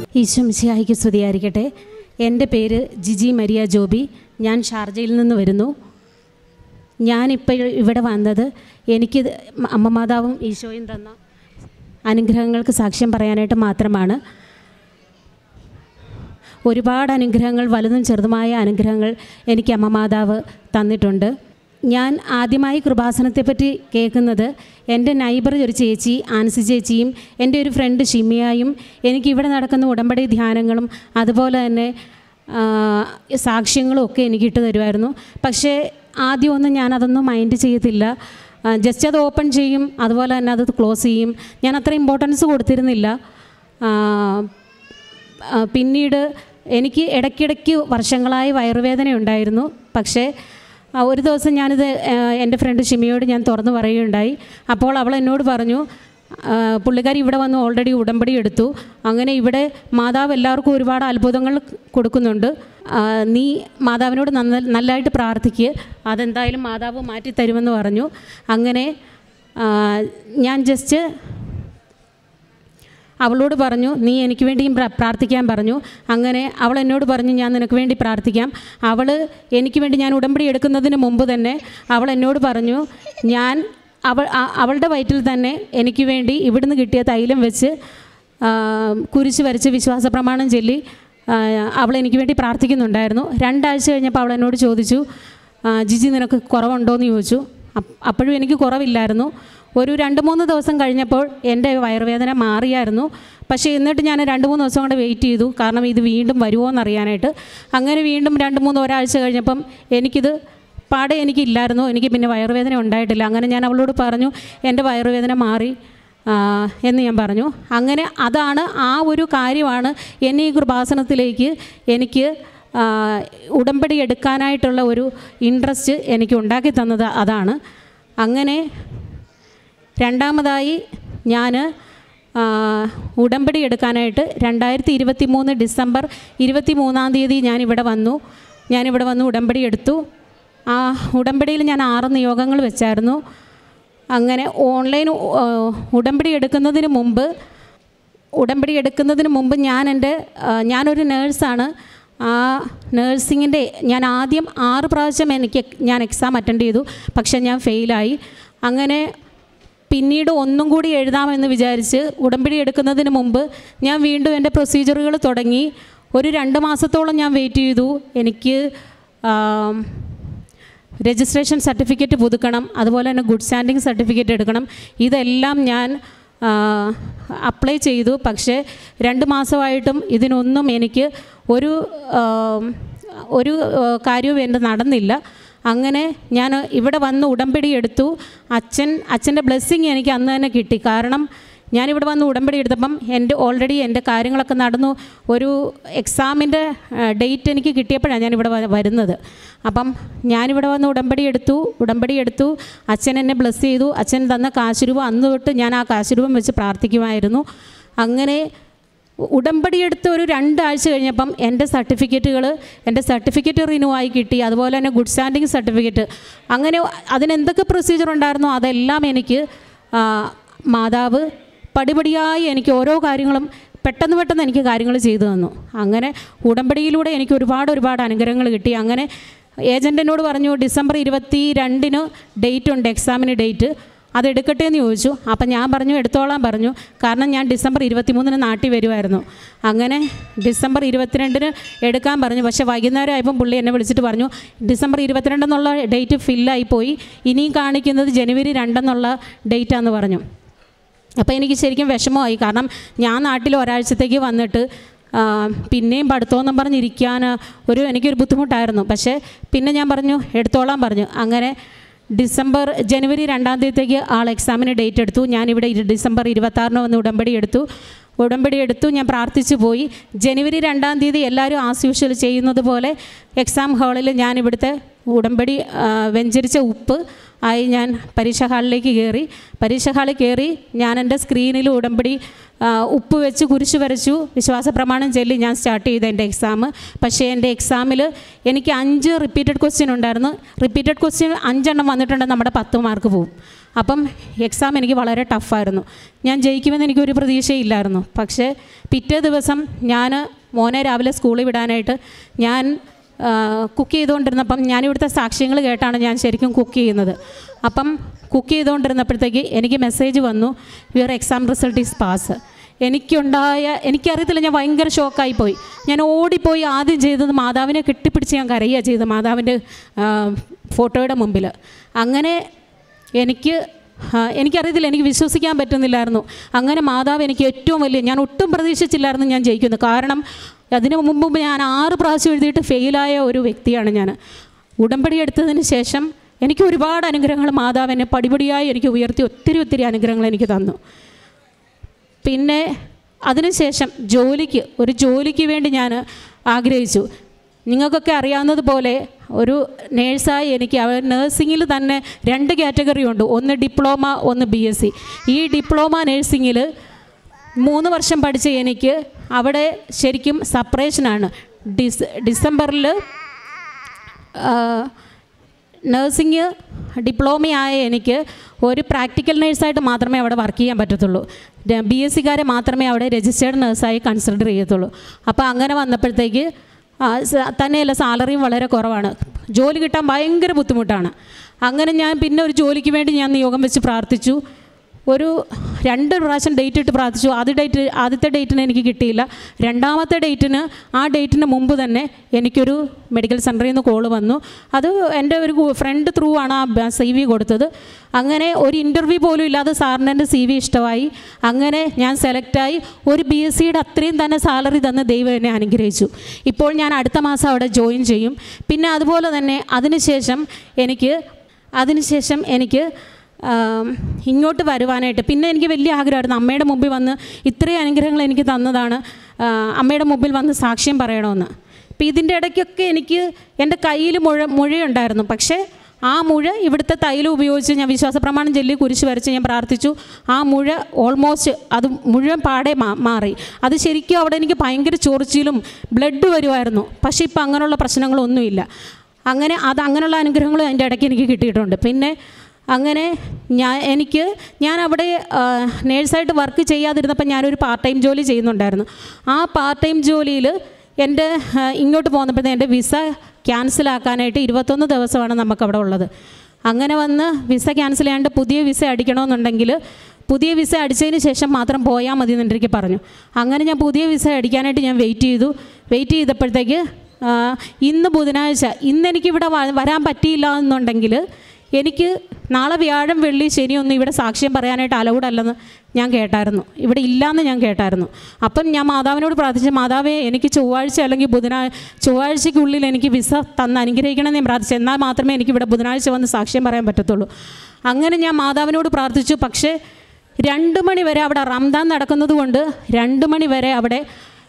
ഈശ്വംശിയായിക്ക് സ്തുതിയായിരിക്കട്ടെ എൻ്റെ പേര് ജിജി മരിയ ജോബി ഞാൻ ഷാർജയിൽ നിന്ന് വരുന്നു ഞാനിപ്പോൾ ഇവിടെ വന്നത് എനിക്ക് അമ്മ മാതാവും ഈശോയും തന്ന അനുഗ്രഹങ്ങൾക്ക് സാക്ഷ്യം പറയാനായിട്ട് മാത്രമാണ് ഒരുപാട് അനുഗ്രഹങ്ങൾ വലുതും ചെറുതുമായ അനുഗ്രഹങ്ങൾ എനിക്ക് അമ്മ മാതാവ് തന്നിട്ടുണ്ട് ഞാൻ ആദ്യമായി കൃപാസനത്തെപ്പറ്റി കേൾക്കുന്നത് എൻ്റെ നൈബർ ഒരു ചേച്ചി ആൻസി ചേച്ചിയും എൻ്റെ ഒരു ഫ്രണ്ട് ഷിമിയായും എനിക്ക് ഇവിടെ നടക്കുന്ന ഉടമ്പടി ധ്യാനങ്ങളും അതുപോലെ തന്നെ ആ, സാക്ഷ്യങ്ങളും ഒക്കെ എനിക്ക് ഇട്ട് തരുമായിരുന്നു പക്ഷേ ആദ്യമൊന്നും ഞാനതൊന്നും മൈൻഡ് ചെയ്യത്തില്ല ജസ്റ്റ് അത് ഓപ്പൺ ചെയ്യും അതുപോലെ തന്നെ അത് ക്ലോസ് ചെയ്യും ഞാൻ അത്ര ഇമ്പോർട്ടൻസ് കൊടുത്തിരുന്നില്ല ആ, ആ, പിന്നീട് എനിക്ക് ഇടയ്ക്കിടയ്ക്ക് വർഷങ്ങളായി വയറുവേദന ഉണ്ടായിരുന്നു പക്ഷേ ആ, ഒരു ദിവസം ഞാനിത് ആ, എൻ്റെ ഫ്രണ്ട് ഷിമിയോട് ഞാൻ തുറന്നു പറയുകയുണ്ടായി അപ്പോൾ അവൾ എന്നോട് പറഞ്ഞു ആ, പുള്ളിക്കാരി ഇവിടെ വന്ന് ഓൾറെഡി ഉടമ്പടി എടുത്തു അങ്ങനെ ഇവിടെ മാതാവ് എല്ലാവർക്കും ഒരുപാട് അത്ഭുതങ്ങൾ കൊടുക്കുന്നുണ്ട് ആ, നീ മാതാവിനോട് നന്ന നല്ലതായിട്ട് പ്രാർത്ഥിക്കുക അതെന്തായാലും മാതാവ് മാറ്റി തരുമെന്ന് പറഞ്ഞു അങ്ങനെ ആ, ഞാൻ ജസ്റ്റ് അവളോട് പറഞ്ഞു നീ എനിക്ക് വേണ്ടിയും പ്രാ- പ്രാർത്ഥിക്കാൻ പറഞ്ഞു അങ്ങനെ അവൾ എന്നോട് പറഞ്ഞു ഞാൻ നിനക്ക് വേണ്ടി പ്രാർത്ഥിക്കാം അവൾ എനിക്ക് വേണ്ടി ഞാൻ ഉടമ്പടി എടുക്കുന്നതിന് മുമ്പ് തന്നെ അവൾ എന്നോട് പറഞ്ഞു ഞാൻ അവൾ ആ- അവളുടെ വയറ്റിൽ തന്നെ എനിക്ക് വേണ്ടി ഇവിടുന്ന് കിട്ടിയ തൈലം വെച്ച് ആ, കുരിശ് വരച്ച് വിശ്വാസ പ്രമാണം ചൊല്ലി ആ, അവൾ എനിക്ക് വേണ്ടി പ്രാർത്ഥിക്കുന്നുണ്ടായിരുന്നു രണ്ടാഴ്ച കഴിഞ്ഞപ്പോൾ അവൾ എന്നോട് ചോദിച്ചു "ആ, ജിജി നിനക്ക് കുറവുണ്ടോ എന്ന് ചോദിച്ചു അപ്പ് അപ്പോഴും എനിക്ക് കുറവില്ലായിരുന്നു ഒരു രണ്ട് മൂന്ന് ദിവസം കഴിഞ്ഞപ്പോൾ എൻ്റെ വയറുവേദന മാറിയായിരുന്നു പക്ഷേ എന്നിട്ട് ഞാൻ രണ്ട് മൂന്ന് ദിവസം കൊണ്ട് വെയിറ്റ് ചെയ്തു കാരണം ഇത് വീണ്ടും വരുമോ എന്നറിയാനായിട്ട് അങ്ങനെ വീണ്ടും രണ്ട് മൂന്ന് ഒരാഴ്ച കഴിഞ്ഞപ്പം എനിക്കിത് പാടെ എനിക്കില്ലായിരുന്നു എനിക്ക് പിന്നെ വയറുവേദന ഉണ്ടായിട്ടില്ല അങ്ങനെ ഞാൻ അവളോട് പറഞ്ഞു എൻ്റെ വയറുവേദന മാറി ആ, എന്ന് ഞാൻ പറഞ്ഞു അങ്ങനെ അതാണ് ആ ഒരു കാര്യമാണ് എന്നെ ഈ കൃപാസനത്തിലേക്ക് എനിക്ക് ആ, ഉടമ്പടി എടുക്കാനായിട്ടുള്ള ഒരു ഇൻട്രസ്റ്റ് എനിക്ക് ഉണ്ടാക്കി തന്നത് അതാണ് അങ്ങനെ രണ്ടാമതായി ഞാൻ ഉടമ്പടി എടുക്കാനായിട്ട് രണ്ടായിരത്തി ഇരുപത്തി മൂന്ന് ഡിസംബർ ഇരുപത്തി മൂന്നാം തീയതി ഞാനിവിടെ വന്നു ഞാനിവിടെ വന്ന് ഉടമ്പടി എടുത്തു ആ ഉടമ്പടിയിൽ ഞാൻ ആറ് നിയോഗങ്ങൾ വെച്ചായിരുന്നു അങ്ങനെ ഓൺലൈൻ ആ, ഉടമ്പടി എടുക്കുന്നതിന് മുമ്പ് ഉടമ്പടി എടുക്കുന്നതിന് മുമ്പ് ഞാൻ എൻ്റെ ആ, ഞാനൊരു നേഴ്സാണ് ആ നേഴ്സിങ്ങിൻ്റെ ഞാൻ ആദ്യം ആറ് പ്രാവശ്യം എനിക്ക് ഞാൻ എക്സാം അറ്റൻഡ് ചെയ്തു പക്ഷേ ഞാൻ ഫെയിലായി അങ്ങനെ പിന്നീട് ഒന്നും കൂടി എഴുതാമെന്ന് വിചാരിച്ച് ഉടമ്പടി എടുക്കുന്നതിന് മുമ്പ് ഞാൻ വീണ്ടും എൻ്റെ പ്രൊസീജിയറുകൾ തുടങ്ങി ഒരു രണ്ട് മാസത്തോളം ഞാൻ വെയിറ്റ് ചെയ്തു എനിക്ക് ആം, രജിസ്ട്രേഷൻ സർട്ടിഫിക്കറ്റ് പുതുക്കണം അതുപോലെ തന്നെ ഗുഡ് സ്റ്റാൻഡിങ് സർട്ടിഫിക്കറ്റ് എടുക്കണം ഇതെല്ലാം ഞാൻ അപ്ലൈ ചെയ്തു പക്ഷേ രണ്ട് മാസമായിട്ടും ഇതിനൊന്നും എനിക്ക് ഒരു ആം, ഒരു ആ, കാര്യവും എൻ്റെ നടന്നില്ല അങ്ങനെ ഞാൻ ഇവിടെ വന്ന് ഉടമ്പടി എടുത്തു അച്ഛൻ അച്ഛൻ്റെ ബ്ലെസ്സിങ് എനിക്ക് അന്ന് തന്നെ കിട്ടി കാരണം ഞാനിവിടെ വന്ന് ഉടമ്പടി എടുത്തപ്പം എൻ്റെ ഓൾറെഡി എൻ്റെ കാര്യങ്ങളൊക്കെ നടന്നു ഒരു എക്സാമിൻ്റെ ഡേറ്റ് എനിക്ക് കിട്ടിയപ്പോഴാണ് ഞാനിവിടെ വ- വരുന്നത് അപ്പം ഞാനിവിടെ വന്ന് ഉടമ്പടി എടുത്തു ഉടമ്പടി എടുത്തു അച്ഛൻ എന്നെ ബ്ലെസ് ചെയ്തു അച്ഛൻ തന്ന കാശുരൂപം അന്ന് തൊട്ട് ഞാൻ ആ കാശുരൂപം വെച്ച് പ്രാർത്ഥിക്കുമായിരുന്നു അങ്ങനെ ഉടമ്പടി എടുത്ത് ഒരു രണ്ടാഴ്ച കഴിഞ്ഞപ്പം എൻ്റെ സർട്ടിഫിക്കറ്റുകൾ എൻ്റെ സർട്ടിഫിക്കറ്റ് റിന്യൂ ആയി കിട്ടി അതുപോലെ തന്നെ ഗുഡ് സ്റ്റാൻഡിങ് സർട്ടിഫിക്കറ്റ് അങ്ങനെ അതിനെന്തൊക്കെ പ്രൊസീജിയർ ഉണ്ടായിരുന്നോ അതെല്ലാം എനിക്ക് ആ, മാതാവ് പടിപടിയായി എനിക്ക് ഓരോ കാര്യങ്ങളും പെട്ടെന്ന് പെട്ടെന്ന് എനിക്ക് കാര്യങ്ങൾ ചെയ്തു തന്നു അങ്ങനെ ഉടമ്പടിയിലൂടെ എനിക്ക് ഒരുപാട് ഒരുപാട് അനുഗ്രഹങ്ങൾ കിട്ടി അങ്ങനെ ഏജൻ്റ് എന്നോട് പറഞ്ഞു ഡിസംബർ ഇരുപത്തി രണ്ടിന് ഡേറ്റ് ഉണ്ട് എക്സാമിന് ഡേറ്റ് അത് എടുക്കട്ടെ എന്ന് ചോദിച്ചു അപ്പം ഞാൻ പറഞ്ഞു എടുത്തോളാൻ പറഞ്ഞു കാരണം ഞാൻ ഡിസംബർ ഇരുപത്തിമൂന്നിന് നാട്ടിൽ വരുമായിരുന്നു അങ്ങനെ ഡിസംബർ ഇരുപത്തിരണ്ടിന് എടുക്കാൻ പറഞ്ഞു പക്ഷേ വൈകുന്നേരം ആയപ്പം പുള്ളി എന്നെ വിളിച്ചിട്ട് പറഞ്ഞു ഡിസംബർ ഇരുപത്തിരണ്ടെന്നുള്ള ഡേറ്റ് ഫില്ലായി പോയി ഇനിയും കാണിക്കുന്നത് ജനുവരി രണ്ടെന്നുള്ള ഡേറ്റാന്ന് പറഞ്ഞു അപ്പോൾ എനിക്ക് ശരിക്കും വിഷമമായി കാരണം ഞാൻ നാട്ടിൽ ഒരാഴ്ചത്തേക്ക് വന്നിട്ട് ആ, പിന്നെയും പഠിത്തമെന്നും പറഞ്ഞിരിക്കാൻ ഒരു എനിക്കൊരു ബുദ്ധിമുട്ടായിരുന്നു പക്ഷേ പിന്നെ ഞാൻ പറഞ്ഞു എടുത്തോളാൻ പറഞ്ഞു അങ്ങനെ ഡിസംബർ ജനുവരി രണ്ടാം തീയതിക്ക് ആൾ എക്സാമിന് ഡേറ്റ് എടുത്തു ഞാനിവിടെ ഇരു- ഡിസംബർ ഇരുപത്താറിന് വന്ന് ഉടമ്പടി എടുത്തു ഉടമ്പടി എടുത്തു ഞാൻ പ്രാർത്ഥിച്ചു പോയി ജനുവരി രണ്ടാം തീയതി എല്ലാവരും ആസ് യൂഷ്വൽ ചെയ്യുന്നത് പോലെ എക്സാം ഹാളിൽ ഞാൻ ഇവിടുത്തെ ഉടമ്പടി ആ, വെഞ്ചരിച്ച ഉപ്പ് ആയി ഞാൻ പരീക്ഷാ ഹാളിലേക്ക് കയറി പരീക്ഷാ ഹാളിൽ കയറി ഞാൻ എൻ്റെ സ്ക്രീനിൽ ഉടമ്പടി ആ, ഉപ്പ് വെച്ച് കുരിശ് വരച്ചു വിശ്വാസ പ്രമാണം ചൊല്ലി ഞാൻ സ്റ്റാർട്ട് ചെയ്തു എൻ്റെ എക്സാം പക്ഷേ എൻ്റെ എക്സാമിൽ എനിക്ക് അഞ്ച് റിപ്പീറ്റഡ് ക്വസ്റ്റ്യൻ ഉണ്ടായിരുന്നു റിപ്പീറ്റഡ് ക്വസ്റ്റ്യൻ അഞ്ചെണ്ണം വന്നിട്ടുണ്ടെങ്കിൽ നമ്മുടെ പത്ത് മാർക്ക് പോകും അപ്പം എക്സാം എനിക്ക് വളരെ ടഫായിരുന്നു ഞാൻ ജയിക്കുമെന്ന് എനിക്കൊരു പ്രതീക്ഷയില്ലായിരുന്നു പക്ഷേ പിറ്റേ ദിവസം ഞാൻ മോനെ രാവിലെ സ്കൂളിൽ വിടാനായിട്ട് ഞാൻ കുക്ക് ചെയ്തുകൊണ്ടിരുന്നപ്പം ഞാൻ ഇവിടുത്തെ സാക്ഷ്യങ്ങൾ കേട്ടാണ് ഞാൻ ശരിക്കും കുക്ക് ചെയ്യുന്നത് അപ്പം കുക്ക് ചെയ്തുകൊണ്ടിരുന്നപ്പോഴത്തേക്ക് എനിക്ക് മെസ്സേജ് വന്നു your exam result is pass എനിക്കുണ്ടായ എനിക്കറിയത്തില്ല ഞാൻ ഭയങ്കര ഷോക്കായി പോയി ഞാൻ ഓടിപ്പോയി ആദ്യം ചെയ്തത് മാതാവിനെ കെട്ടിപ്പിടിച്ച് ഞാൻ കരയുക ചെയ്തത് മാതാവിൻ്റെ ആ, ഫോട്ടോയുടെ മുമ്പിൽ അങ്ങനെ എനിക്ക് ആ, എനിക്കറിയത്തില്ല എനിക്ക് വിശ്വസിക്കാൻ പറ്റുന്നില്ലായിരുന്നു അങ്ങനെ മാതാവ് എനിക്ക് ഏറ്റവും വലിയ ഞാൻ ഒട്ടും പ്രതീക്ഷിച്ചില്ലായിരുന്നു ഞാൻ ജയിക്കുന്നത് കാരണം അതിനു മുമ്പ് ഞാൻ ആറ് പ്രാവശ്യം എഴുതിയിട്ട് ഫെയിലായ ഒരു വ്യക്തിയാണ് ഞാൻ ഉടമ്പടി എടുത്തതിന് ശേഷം എനിക്ക് ഒരുപാട് അനുഗ്രഹങ്ങൾ മാതാവ് എന്നെ പടിപടിയായി എനിക്ക് ഉയർത്തി ഒത്തിരി ഒത്തിരി അനുഗ്രഹങ്ങൾ എനിക്ക് തന്നു പിന്നെ അതിനുശേഷം ജോലിക്ക് ഒരു ജോലിക്ക് വേണ്ടി ഞാൻ ആഗ്രഹിച്ചു നിങ്ങൾക്കൊക്കെ അറിയാവുന്നതുപോലെ ഒരു നേഴ്സായി എനിക്ക് നേഴ്സിങ്ങിൽ തന്നെ രണ്ട് കാറ്റഗറി ഉണ്ട് ഒന്ന് ഡിപ്ലോമ ഒന്ന് ബി എസ് സി ഈ ഡിപ്ലോമ നേഴ്സിങ്ങിൽ മൂന്ന് വർഷം പഠിച്ച എനിക്ക് അവിടെ ശരിക്കും സപ്പറേഷനാണ് ഡിസ് ഡിസംബറിൽ നഴ്സിംഗ് ഡിപ്ലോമയായ എനിക്ക് ഒരു പ്രാക്ടിക്കൽ നേഴ്സായിട്ട് മാത്രമേ അവിടെ വർക്ക് ചെയ്യാൻ പറ്റത്തുള്ളൂ ബി എസ് സിക്കാരെ മാത്രമേ അവിടെ രജിസ്റ്റേർഡ് നേഴ്സായി കൺസിഡർ ചെയ്യത്തുള്ളൂ അപ്പോൾ അങ്ങനെ വന്നപ്പോഴത്തേക്ക് ആ, സ- തന്നെയല്ല സാലറിയും വളരെ കുറവാണ് ജോലി കിട്ടാൻ ഭയങ്കര ബുദ്ധിമുട്ടാണ് അങ്ങനെ ഞാൻ പിന്നെ ഒരു ജോലിക്ക് വേണ്ടി ഞാൻ നിയോഗം വെച്ച് പ്രാർത്ഥിച്ചു ഒരു രണ്ട് പ്രാവശ്യം ഡേറ്റ് ഇട്ട് പ്രാർത്ഥിച്ചു ആദ്യ ഡേറ്റ് ആദ്യത്തെ ഡേറ്റിന് എനിക്ക് കിട്ടിയില്ല രണ്ടാമത്തെ ഡേറ്റിന് ആ ഡേറ്റിന് മുമ്പ് തന്നെ എനിക്കൊരു മെഡിക്കൽ സെൻറ്ററിൽ നിന്ന് കോള് വന്നു അത് എൻ്റെ ഒരു ഫ്രണ്ട് ത്രൂ ആണ് ആ സി വി കൊടുത്തത് അങ്ങനെ ഒരു ഇൻ്റർവ്യൂ പോലും ഇല്ലാതെ സാറിന് എൻ്റെ സി വി ഇഷ്ടമായി അങ്ങനെ ഞാൻ സെലക്റ്റായി ഒരു ബി എസ് സിയുടെ അത്രയും തന്നെ സാലറി തന്ന് ദൈവം എന്നെ അനുഗ്രഹിച്ചു ഇപ്പോൾ ഞാൻ അടുത്ത മാസം അവിടെ ജോയിൻ ചെയ്യും പിന്നെ അതുപോലെ തന്നെ അതിനുശേഷം എനിക്ക് അതിനുശേഷം എനിക്ക് ആം, ഇങ്ങോട്ട് വരുവാനായിട്ട് പിന്നെ എനിക്ക് വലിയ ആഗ്രഹമായിരുന്നു അമ്മയുടെ മുമ്പിൽ വന്ന് ഇത്രയും അനുഗ്രഹങ്ങൾ എനിക്ക് തന്നതാണ് ആ, അമ്മയുടെ മുമ്പിൽ വന്ന് സാക്ഷ്യം പറയണമെന്ന് അപ്പം ഇതിൻ്റെ ഇടയ്ക്കൊക്കെ എനിക്ക് എൻ്റെ കയ്യിൽ മുഴ മുഴയുണ്ടായിരുന്നു പക്ഷേ ആ മുഴ ഇവിടുത്തെ തൈലം ഉപയോഗിച്ച് ഞാൻ വിശ്വാസ പ്രമാണം ചൊല്ലി കുരിശ് വരച്ച് ഞാൻ പ്രാർത്ഥിച്ചു ആ മുഴ ഓൾമോസ്റ്റ് അത് മുഴുവൻ പാടെ മാ മാറി അത് ശരിക്കും അവിടെ എനിക്ക് ഭയങ്കര ചൊറിച്ചിലും ബ്ലഡ് വരുമായിരുന്നു പക്ഷേ ഇപ്പം അങ്ങനെയുള്ള പ്രശ്നങ്ങളൊന്നുമില്ല അങ്ങനെ അത് അങ്ങനെയുള്ള അനുഗ്രഹങ്ങളും അതിൻ്റെ ഇടയ്ക്ക് എനിക്ക് കിട്ടിയിട്ടുണ്ട് പിന്നെ അങ്ങനെ ഞാൻ എനിക്ക് ഞാൻ അവിടെ ആ, നേഴ്സായിട്ട് വർക്ക് ചെയ്യാതിരുന്നപ്പോൾ ഞാനൊരു പാർട്ട് ടൈം ജോലി ചെയ്യുന്നുണ്ടായിരുന്നു ആ പാർട്ട് ടൈം ജോലിയിൽ എൻ്റെ ആ, ഇങ്ങോട്ട് പോകുന്നപ്പോഴത്തേ എൻ്റെ വിസ ക്യാൻസലാക്കാനായിട്ട് ഇരുപത്തൊന്ന് ദിവസമാണ് നമുക്കവിടെ ഉള്ളത് അങ്ങനെ വന്ന് വിസ ക്യാൻസൽ ചെയ്യാണ്ട് പുതിയ വിസ അടിക്കണമെന്നുണ്ടെങ്കിൽ പുതിയ വിസ അടിച്ചതിന് ശേഷം മാത്രം പോയാൽ മതി എന്ന് എനിക്ക് പറഞ്ഞു അങ്ങനെ ഞാൻ പുതിയ വിസ അടിക്കാനായിട്ട് ഞാൻ വെയിറ്റ് ചെയ്തു വെയിറ്റ് ചെയ്തപ്പോഴത്തേക്ക് ആ, ഇന്ന് ബുധനാഴ്ച ഇന്ന് എനിക്കിവിടെ വ- വരാൻ പറ്റിയില്ല എന്നുണ്ടെങ്കിൽ എനിക്ക് നാളെ വ്യാഴം വെള്ളി ശനിയൊന്നും ഇവിടെ സാക്ഷ്യം പറയാനായിട്ട് അലൗഡ് അല്ലെന്ന് ഞാൻ കേട്ടായിരുന്നു ഇവിടെ ഇല്ലയെന്ന് ഞാൻ കേട്ടായിരുന്നു അപ്പം ഞാൻ മാതാവിനോട് പ്രാർത്ഥിച്ചു മാതാവേ എനിക്ക് ചൊവ്വാഴ്ച അല്ലെങ്കിൽ ബുധനാഴ്ച ചൊവ്വാഴ്ചയ്ക്കുള്ളിൽ എനിക്ക് വിസ തന്ന് അനുഗ്രഹിക്കണമെന്ന് ഞാൻ പ്രാർത്ഥിച്ചു എന്നാൽ മാത്രമേ എനിക്ക് ഇവിടെ ബുധനാഴ്ച വന്ന് സാക്ഷ്യം പറയാൻ പറ്റത്തുള്ളൂ അങ്ങനെ ഞാൻ മാതാവിനോട് പ്രാർത്ഥിച്ചു പക്ഷേ രണ്ട് മണി വരെ അവിടെ റംദാൻ നടക്കുന്നത് കൊണ്ട് രണ്ട് മണി വരെ അവിടെ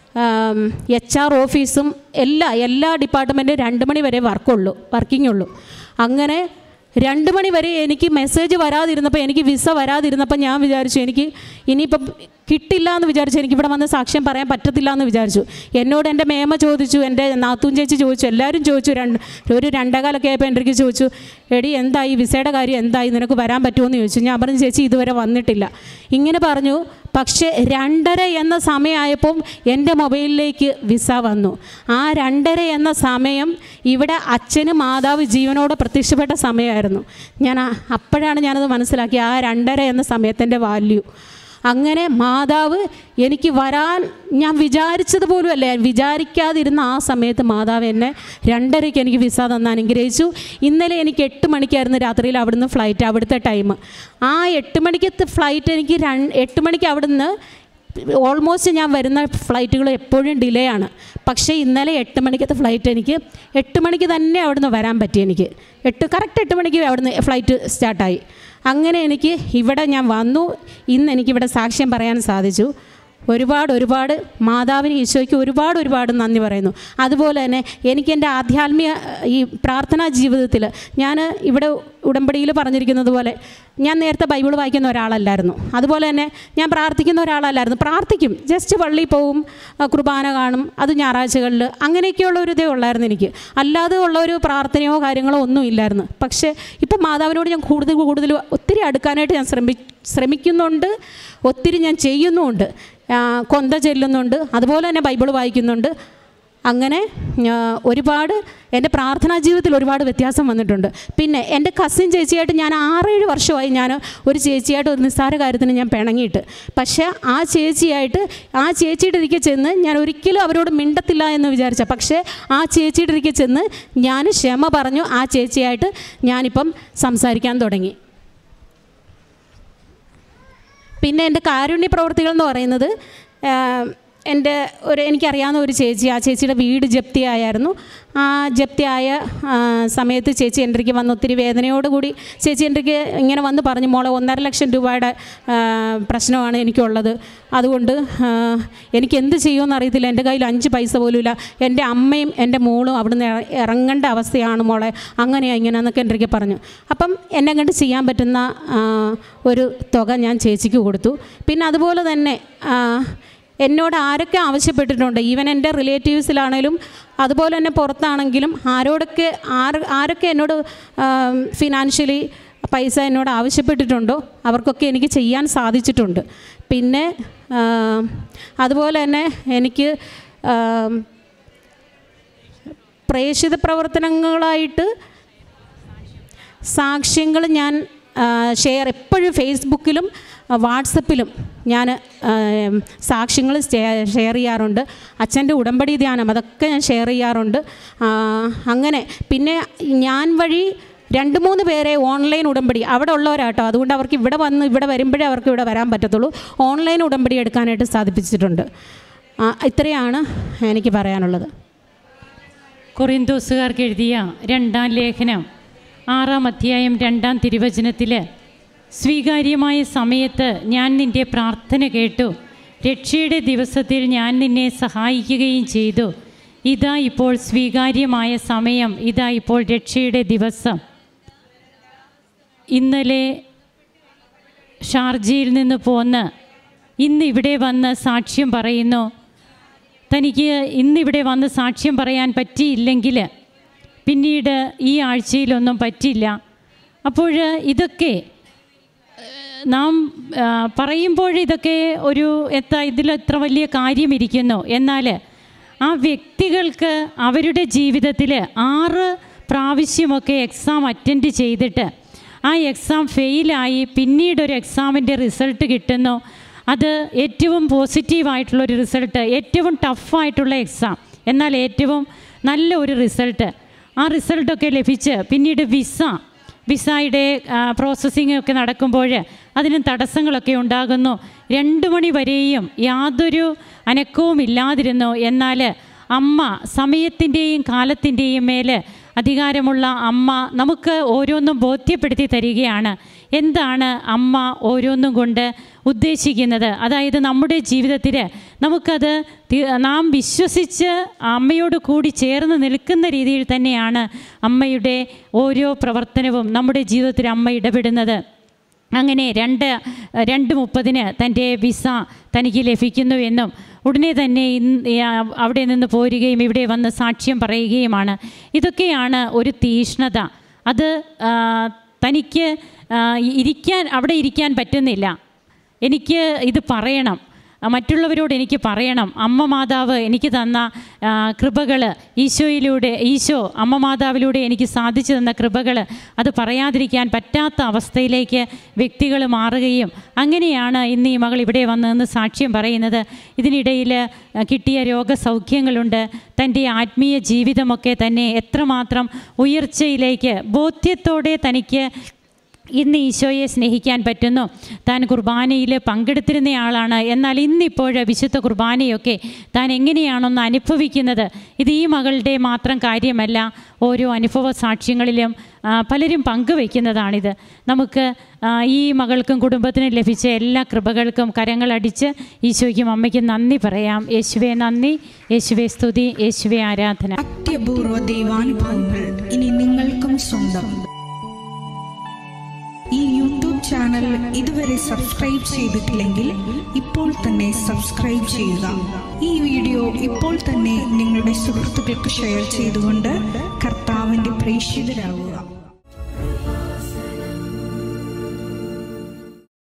എച്ച് ആർ ഓഫീസും എല്ലാ എല്ലാ ഡിപ്പാർട്ട്മെൻറ്റും രണ്ട് മണി വരെ വർക്കുള്ളൂ വർക്കിംഗ് ഉള്ളൂ അങ്ങനെ രണ്ട് മണി വരെ എനിക്ക് മെസ്സേജ് വരാതിരുന്നപ്പോൾ എനിക്ക് വിസ വരാതിരുന്നപ്പോൾ ഞാൻ വിചാരിച്ചു എനിക്ക് ഇനിയിപ്പം കിട്ടില്ല എന്ന് വിചാരിച്ചു എനിക്ക് ഇവിടെ വന്ന് സാക്ഷ്യം പറയാൻ പറ്റത്തില്ല എന്ന് വിചാരിച്ചു എന്നോട് എൻ്റെ മേമ ചോദിച്ചു എൻ്റെ നാത്തൂൻ ചേച്ചി ചോദിച്ചു എല്ലാവരും ചോദിച്ചു രണ്ട് ഒരു രണ്ടേകാലൊക്കെ ആയപ്പോൾ എൻ്റെ അടുത്ത് ചോദിച്ചു എടി എന്തായി വിസയുടെ കാര്യം എന്തായി നിനക്ക് വരാൻ പറ്റുമോ എന്ന് ചോദിച്ചു ഞാൻ പറഞ്ഞു ചേച്ചി ഇതുവരെ വന്നിട്ടില്ല ഇങ്ങനെ പറഞ്ഞു പക്ഷേ രണ്ടര എന്ന സമയമായപ്പം എൻ്റെ മൊബൈലിലേക്ക് വിസ വന്നു ആ രണ്ടര എന്ന സമയം ഇവിടെ അച്ഛന് മാതാവ് ജീവനോടെ പ്രത്യക്ഷപ്പെട്ട സമയമായിരുന്നു ഞാൻ ആ- അപ്പോഴാണ് ഞാനത് മനസ്സിലാക്കി ആ രണ്ടര എന്ന സമയത്തിൻ്റെ വാല്യൂ അങ്ങനെ മാതാവ് എനിക്ക് വരാൻ ഞാൻ വിചാരിച്ചത് പോലും അല്ല വിചാരിക്കാതിരുന്ന ആ സമയത്ത് മാതാവ് എന്നെ രണ്ടരയ്ക്ക് എനിക്ക് വിസ തന്ന് അനുഗ്രഹിച്ചു ഇന്നലെ എനിക്ക് എട്ട് മണിക്കായിരുന്നു രാത്രിയിൽ അവിടുന്ന് ഫ്ലൈറ്റ് അവിടുത്തെ ടൈം ആ എട്ട് മണിക്കത്തെ ഫ്ലൈറ്റ് എനിക്ക് രണ്ട് എട്ട് മണിക്ക് അവിടുന്ന് ഓൾമോസ്റ്റ് ഞാൻ വരുന്ന ഫ്ലൈറ്റുകൾ എപ്പോഴും ഡിലേ ആണ് പക്ഷേ ഇന്നലെ എട്ട് മണിക്കത്തെ ഫ്ലൈറ്റ് എനിക്ക് എട്ട് മണിക്ക് തന്നെ അവിടുന്ന് വരാൻ പറ്റി എനിക്ക് എട്ട് കറക്റ്റ് എട്ട് മണിക്ക് അവിടുന്ന് ഫ്ലൈറ്റ് സ്റ്റാർട്ടായി അങ്ങനെ എനിക്ക് ഇവിടെ ഞാൻ വന്നു ഇന്ന് എനിക്കിവിടെ സാക്ഷ്യം പറയാൻ സാധിച്ചു ഒരുപാട് ഒരുപാട് മാതാവിന് ഈശോയ്ക്ക് ഒരുപാട് ഒരുപാട് നന്ദി പറയുന്നു അതുപോലെ തന്നെ എനിക്ക് എൻ്റെ ആധ്യാത്മിക ഈ പ്രാർത്ഥനാ ജീവിതത്തിൽ ഞാൻ ഇവിടെ ഉടമ്പടിയിൽ പറഞ്ഞിരിക്കുന്നത് പോലെ ഞാൻ നേരത്തെ ബൈബിൾ വായിക്കുന്ന ഒരാളല്ലായിരുന്നു അതുപോലെ തന്നെ ഞാൻ പ്രാർത്ഥിക്കുന്ന ഒരാളല്ലായിരുന്നു പ്രാർത്ഥിക്കും ജസ്റ്റ് പള്ളിയിൽ പോവും ആ, കുർബാന കാണും അത് ഞായറാഴ്ചകളിൽ അങ്ങനെയൊക്കെയുള്ള ഒരു ഇതേ ഉള്ളായിരുന്നു എനിക്ക് അല്ലാതെ ഉള്ള ഒരു പ്രാർത്ഥനയോ കാര്യങ്ങളോ ഒന്നും ഇല്ലായിരുന്നു പക്ഷേ ഇപ്പം മാതാവിനോട് ഞാൻ കൂടുതൽ കൂടുതൽ ഒത്തിരി അടുക്കാനായിട്ട് ഞാൻ ശ്രമി ശ്രമിക്കുന്നുണ്ട് ഒത്തിരി ഞാൻ ചെയ്യുന്നുമുണ്ട് ആ, കൊന്ത ചെല്ലുന്നുണ്ട് അതുപോലെ തന്നെ ബൈബിൾ വായിക്കുന്നുണ്ട് അങ്ങനെ ആ, ഒരുപാട് എൻ്റെ പ്രാർത്ഥനാ ജീവിതത്തിൽ ഒരുപാട് വ്യത്യാസം വന്നിട്ടുണ്ട് പിന്നെ എൻ്റെ കസിൻ ചേച്ചിയായിട്ട് ഞാൻ ആറേഴ് വർഷമായി ഞാൻ ഒരു ചേച്ചിയായിട്ട് ഒരു നിസ്സാര കാര്യത്തിന് ഞാൻ പിണങ്ങിയിട്ട് പക്ഷേ ആ ചേച്ചിയായിട്ട് ആ ചേച്ചിയുടെ ഇരിക്കെ ചെന്ന് ഞാൻ ഒരിക്കലും അവരോട് മിണ്ടത്തില്ല എന്ന് വിചാരിച്ച പക്ഷേ ആ ചേച്ചിയുടെ ഇരിക്കെ ചെന്ന് ഞാൻ ക്ഷമ പറഞ്ഞു ആ ചേച്ചിയായിട്ട് ഞാനിപ്പം സംസാരിക്കാൻ തുടങ്ങി പിന്നെ എൻ്റെ കാരുണ്യ പ്രവർത്തികൾ എന്ന് പറയുന്നത് ആ, എൻ്റെ ഒരു എനിക്കറിയാവുന്ന ഒരു ചേച്ചി ആ ചേച്ചിയുടെ വീട് ജപ്തിയായിരുന്നു ആ ജപ്തിയായ ആ, സമയത്ത് ചേച്ചി എൻ്റെ അടുക്ക് വന്ന് ഒത്തിരി വേദനയോടുകൂടി ചേച്ചി എൻ്റെ അടുക്ക് ഇങ്ങനെ വന്ന് പറഞ്ഞു മോളെ ഒന്നര ലക്ഷം രൂപയുടെ ആ, പ്രശ്നമാണ് എനിക്കുള്ളത് അതുകൊണ്ട് ആ, എനിക്ക് എന്ത് ചെയ്യുമെന്ന് അറിയത്തില്ല എൻ്റെ കയ്യിൽ അഞ്ച് പൈസ പോലും ഇല്ല എൻ്റെ അമ്മയും എൻ്റെ മോളും അവിടുന്ന് ഇറ- ഇറങ്ങേണ്ട അവസ്ഥയാണ് മോളെ അങ്ങനെയാ ഇങ്ങനെയാന്നൊക്കെ എൻ്റെ അടുക്ക് പറഞ്ഞു അപ്പം എന്നെ കണ്ട് ചെയ്യാൻ പറ്റുന്ന ആ, ഒരു തുക ഞാൻ ചേച്ചിക്ക് കൊടുത്തു പിന്നെ അതുപോലെ തന്നെ ആ, എന്നോട് ആരൊക്കെ ആവശ്യപ്പെട്ടിട്ടുണ്ട് ഈവൻ എൻ്റെ റിലേറ്റീവ്സിലാണേലും അതുപോലെ തന്നെ പുറത്താണെങ്കിലും ആരോടൊക്കെ ആര് ആരൊക്കെ എന്നോട് ഫിനാൻഷ്യലി പൈസ എന്നോട് ആവശ്യപ്പെട്ടിട്ടുണ്ടോ അവർക്കൊക്കെ എനിക്ക് ചെയ്യാൻ സാധിച്ചിട്ടുണ്ട് പിന്നെ ആ, അതുപോലെ തന്നെ എനിക്ക് ആ, പ്രേക്ഷിത പ്രവർത്തനങ്ങളായിട്ട് സാക്ഷ്യങ്ങൾ ഞാൻ ഷെയർ എപ്പോഴും ഫേസ്ബുക്കിലും ആ, വാട്സപ്പിലും ഞാൻ സാക്ഷ്യങ്ങൾ ഷെയർ ചെയ്യാറുണ്ട് അച്ഛൻ്റെ ഉടമ്പടി ധ്യാനം അതൊക്കെ ഞാൻ ഷെയർ ചെയ്യാറുണ്ട് ആ, അങ്ങനെ പിന്നെ ഞാൻ വഴി രണ്ട് മൂന്ന് പേരെ ഓൺലൈൻ ഉടമ്പടി അവിടെ ഉള്ളവരാട്ടോ അതുകൊണ്ട് അവർക്ക് ഇവിടെ വന്ന് ഇവിടെ വരുമ്പോഴേ അവർക്ക് ഇവിടെ വരാൻ പറ്റത്തുള്ളൂ ഓൺലൈൻ ഉടമ്പടി എടുക്കാനായിട്ട് സാധിപ്പിച്ചിട്ടുണ്ട് ആ, ഇത്രയാണ് എനിക്ക് പറയാനുള്ളത് കൊറിന്തോസുകാർക്ക് എഴുതിയ രണ്ടാം ലേഖനം ആറാം അധ്യായം രണ്ടാം തിരുവചനത്തിൽ സ്വീകാര്യമായ സമയത്ത് ഞാൻ നിൻ്റെ പ്രാർത്ഥന കേട്ടു രക്ഷയുടെ ദിവസത്തിൽ ഞാൻ നിന്നെ സഹായിക്കുകയും ചെയ്തു ഇതാ ഇപ്പോൾ സ്വീകാര്യമായ സമയം ഇതാ ഇപ്പോൾ രക്ഷയുടെ ദിവസം ഇന്നലെ ഷാർജയിൽ നിന്ന് പോന്ന് ഇന്ന് ഇവിടെ വന്ന് സാക്ഷ്യം പറയുന്നു തനിക്ക് ഇന്നിവിടെ വന്ന് സാക്ഷ്യം പറയാൻ പറ്റിയില്ലെങ്കിൽ പിന്നീട് ഈ ആഴ്ചയിലൊന്നും പറ്റില്ല അപ്പോൾ ഇതൊക്കെ ഏഹ്, നാം ആ, പറയുമ്പോൾ ഇതൊക്കെ ഒരു എത്ര ഇതിൽ എത്ര വലിയ കാര്യമിരിക്കുന്നു എന്നാൽ ആ വ്യക്തികൾക്ക് അവരുടെ ജീവിതത്തിൽ ആറ് പ്രാവശ്യമൊക്കെ എക്സാം അറ്റൻഡ് ചെയ്തിട്ട് ആ എക്സാം ഫെയിലായി പിന്നീട് ഒരു എക്സാമിൻ്റെ റിസൾട്ട് കിട്ടുന്നു അത് ഏറ്റവും പോസിറ്റീവായിട്ടുള്ളൊരു റിസൾട്ട് ഏറ്റവും ടഫായിട്ടുള്ള എക്സാം എന്നാൽ ഏറ്റവും നല്ല ഒരു റിസൾട്ട് ആ റിസൾട്ടൊക്കെ ലഭിച്ച് പിന്നീട് വിസ വിസയുടെ പ്രോസസ്സിംഗ് ഒക്കെ നടക്കുമ്പോൾ അതിന് തടസ്സങ്ങളൊക്കെ ഉണ്ടാകുന്നു രണ്ട് മണി വരെയും യാതൊരു അനക്കവും ഇല്ലാതിരുന്നു എന്നാൽ അമ്മ സമയത്തിൻ്റെയും കാലത്തിൻ്റെയും മേൽ അധികാരമുള്ള അമ്മ നമുക്ക് ഓരോന്നും ബോധ്യപ്പെടുത്തി തരികയാണ് എന്താണ് അമ്മ ഓരോന്നും കൊണ്ട് ഉദ്ദേശിക്കുന്നത് അതായത് നമ്മുടെ ജീവിതത്തിൽ നമുക്കത് തി- നാം വിശ്വസിച്ച് അമ്മയോട് കൂടി ചേർന്ന് നിൽക്കുന്ന രീതിയിൽ തന്നെയാണ് അമ്മയുടെ ഓരോ പ്രവർത്തനവും നമ്മുടെ ജീവിതത്തിൽ അമ്മ ഇടപെടുന്നത് അങ്ങനെ രണ്ട് രണ്ട് മുപ്പതിന് തൻ്റെ വിസ തനിക്ക് ലഭിക്കുന്നു എന്നും ഉടനെ തന്നെ ഇന്ന് ഈ ആ- അവിടെ നിന്ന് പോരുകയും ഇവിടെ വന്ന് സാക്ഷ്യം പറയുകയുമാണ് ഇതൊക്കെയാണ് ഒരു തീഷ്ണത അത് ആ, തനിക്ക് ആ, ഇരിക്കാൻ അവിടെ ഇരിക്കാൻ പറ്റുന്നില്ല എനിക്ക് ഇത് പറയണം ആ, മറ്റുള്ളവരോട് എനിക്ക് പറയണം അമ്മ മാതാവ് എനിക്ക് തന്ന കൃപകൾ ഈശോയിലൂടെ ഈശോ അമ്മ മാതാവിലൂടെ എനിക്ക് സാധിച്ചു തന്ന കൃപകൾ അത് പറയാതിരിക്കാൻ പറ്റാത്ത അവസ്ഥയിലേക്ക് വ്യക്തികൾ മാറുകയും അങ്ങനെയാണ് ഇന്ന് ഈ മകൾ ഇവിടെ വന്നതെന്ന് സാക്ഷ്യം പറയുന്നത് ഇതിനിടയിൽ ആ, കിട്ടിയ രോഗസൗഖ്യങ്ങളുണ്ട് തൻ്റെ ആത്മീയ ജീവിതമൊക്കെ തന്നെ എത്രമാത്രം ഉയർച്ചയിലേക്ക് ബോധ്യത്തോടെ തനിക്ക് ഇന്ന് ഈശോയെ സ്നേഹിക്കാൻ പറ്റുന്നു താൻ കുർബാനയിൽ പങ്കെടുത്തിരുന്നയാളാണ് എന്നാൽ ഇന്നിപ്പോൾ വിശുദ്ധ കുർബാനയൊക്കെ താൻ എങ്ങനെയാണെന്ന് അനുഭവിക്കുന്നത് ഇത് ഈ മകളുടെ മാത്രം കാര്യമല്ല ഓരോ അനുഭവ സാക്ഷ്യങ്ങളിലും ആ, പലരും പങ്കുവയ്ക്കുന്നതാണിത് നമുക്ക് ആ, ഈ മകൾക്കും കുടുംബത്തിനും ലഭിച്ച എല്ലാ കൃപകൾക്കും കരങ്ങളടിച്ച് ഈശോയ്ക്കും അമ്മയ്ക്കും നന്ദി പറയാം യേശുവെ നന്ദി യേശുവെ സ്തുതി യേശുവെ ആരാധന അത്യപൂർവ ദൈവാനുഭവങ്ങൾ ഇനി നിങ്ങൾക്കും സ്വന്തം ഈ യൂട്യൂബ് ചാനൽ ഇതുവരെ സബ്സ്ക്രൈബ് ചെയ്തിട്ടില്ലെങ്കിൽ ഇപ്പോൾ തന്നെ സബ്സ്ക്രൈബ് ചെയ്യുക ഈ വീഡിയോ ഇപ്പോൾ തന്നെ നിങ്ങളുടെ സുഹൃത്തുക്കൾക്ക് ഷെയർ ചെയ്തുകൊണ്ട് കർത്താവിൻ്റെ പ്രേക്ഷിതരാകുക